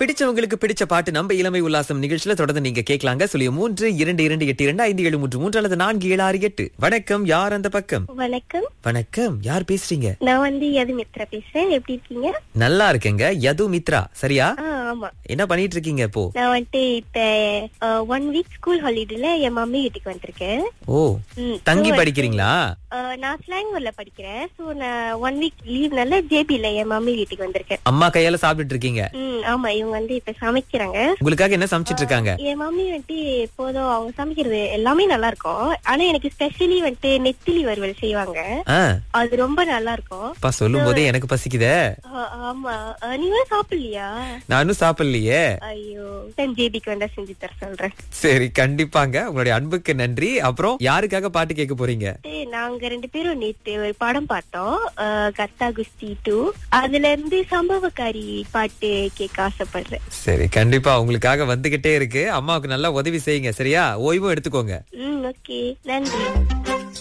பிடிச்சவங்களுக்கு பிடிச்ச பாட்டு நம்ம இளமை உல்லாசம் நிகழ்ச்சியில தொடர்ந்து நீங்க கேட்கலாங்க சொல்லி மூன்று இரண்டு இரண்டு எட்டு இரண்டு ஐந்து ஏழு மூன்று மூன்று அல்லது நான்கு ஏழு ஆறு எட்டு வணக்கம் யார் அந்த பக்கம் வணக்கம் வணக்கம் யார் பேசுறீங்க நான் வந்து யது மித்ரா பேசுறேன் எப்படி இருக்கீங்க நல்லா இருக்கேங்க யது மித்ரா சரியா ஆ ஆமா என்ன பண்ணிட்டு இருக்கீங்க இப்போ நான் வந்துட்டு இப்ப ஒன் வீக் ஸ்கூல் ஹாலிடேல என் மம்மி வீட்டுக்கு வந்திருக்கேன் ஓ ம், தங்கி so, படிக்கிறீங்களா ஆ, நான் ஸ்லாங்கூர்ல படிக்கிறேன் சோ நான் ஒன் வீக் லீவ்னால ஜேபில என் மம்மி வீட்டுக்கு வந்திருக்கேன் அம்மா கையால சாப்பிட்டுட்டு இருக்கீங்க ம் ஆமா இவங்க வந்து இப்ப சமைக்கிறாங்க உங்களுக்காக என்ன சமைச்சிட்டு இருக்காங்க என் மம்மி வந்துட்டு எப்போதும் அவங்க சமைக்கிறது எல்லாமே நல்லா இருக்கும் ஆனா எனக்கு ஸ்பெஷலி வந்துட்டு நெத்திலி வறுவல் செய்வாங்க ஆ, அது ரொம்ப நல்லா இருக்கும் அப்பா சொல்லும் போதே எனக்கு பசிக்குதே ஆ, ஆமா ஆ, நீங்களும் சாப்பிடலையா நானும் சாப்பிடலையே ஐயோ நான் ஜேபிக்கு வந்தா செஞ்சு தர சொல்றேன் சரி கண்டிப்பாங்க உங்களுடைய அன்புக்கு நன்றி அப்புறம் யாருக்காக பாட்டு கேட்க போறீங்க வந்துட்டு நாங்க ரெண்டு பேரும் நேத்து ஒரு படம் பார்த்தோம் அஹ், கத்தா குஸ்தி டூ அதுல இருந்து சம்பவக்காரி பாட்டு கேட்க ஆசைப்படுறேன் சரி கண்டிப்பா உங்களுக்காக வந்துகிட்டே இருக்கு அம்மாவுக்கு நல்லா உதவி செய்யுங்க சரியா ஓய்வும் எடுத்துக்கோங்க ம் ஓகே நன்றி